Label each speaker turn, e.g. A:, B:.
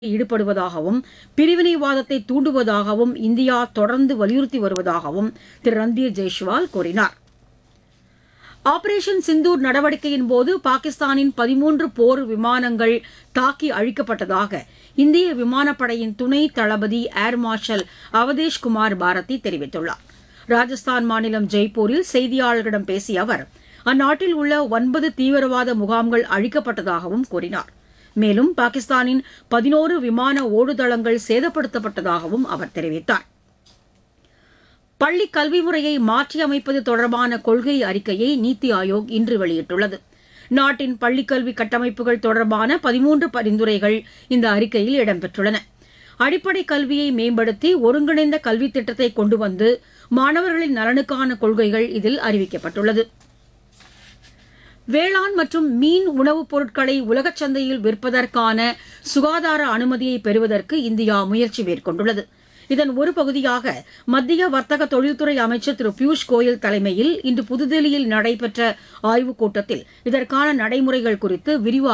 A: ஈடுபடுவதாகவும் பிரிவினைவாதத்தை தூண்டுவதாகவும் இந்தியா தொடர்ந்து வலியுறுத்தி வருவதாகவும் திரு ரந்தீர் ஜெய்ஷ்வால் கூறினார் ஆபரேஷன் சிந்தூர் நடவடிக்கையின் போது பாகிஸ்தானின் பதிமூன்று போர் விமானங்கள் தாக்கி அழிக்கப்பட்டதாக இந்திய விமானப்படையின் துணை தளபதி ஏர் மார்ஷல் அவதேஷ் குமார் பாரதி தெரிவித்துள்ளார் ராஜஸ்தான் மாநிலம் ஜெய்ப்பூரில் செய்தியாளர்களிடம் பேசிய அவர் அந்நாட்டில் உள்ள ஒன்பது தீவிரவாத முகாம்கள் அழிக்கப்பட்டதாகவும் கூறினார் மேலும் பாகிஸ்தானின் பதினோரு விமான ஓடுதளங்கள் சேதப்படுத்தப்பட்டதாகவும் அவர் தெரிவித்தார் பள்ளி கல்வி முறையை மாற்றியமைப்பது தொடர்பான கொள்கை அறிக்கையை நீத்தி ஆயோக் இன்று வெளியிட்டுள்ளது நாட்டின் பள்ளிக்கல்வி கட்டமைப்புகள் தொடர்பான பதிமூன்று பரிந்துரைகள் இந்த அறிக்கையில் இடம்பெற்றுள்ளன அடிப்படை கல்வியை மேம்படுத்தி ஒருங்கிணைந்த கல்வித் திட்டத்தை கொண்டு வந்து மாணவர்களின் நலனுக்கான கொள்கைகள் இதில் அறிவிக்கப்பட்டுள்ளது வேளாண் மற்றும் மீன் உணவுப் பொருட்களை உலகச் சந்தையில் விற்பதற்கான சுகாதார அனுமதியை பெறுவதற்கு இந்தியா முயற்சி மேற்கொண்டுள்ளது இதன் ஒரு பகுதியாக மத்திய வர்த்தக தொழில்துறை அமைச்சர் திரு பியூஷ் கோயல் தலைமையில் இன்று புதுதில்லியில் நடைபெற்ற ஆய்வுக் கூட்டத்தில் இதற்கான நடைமுறைகள் குறித்து விரிவாக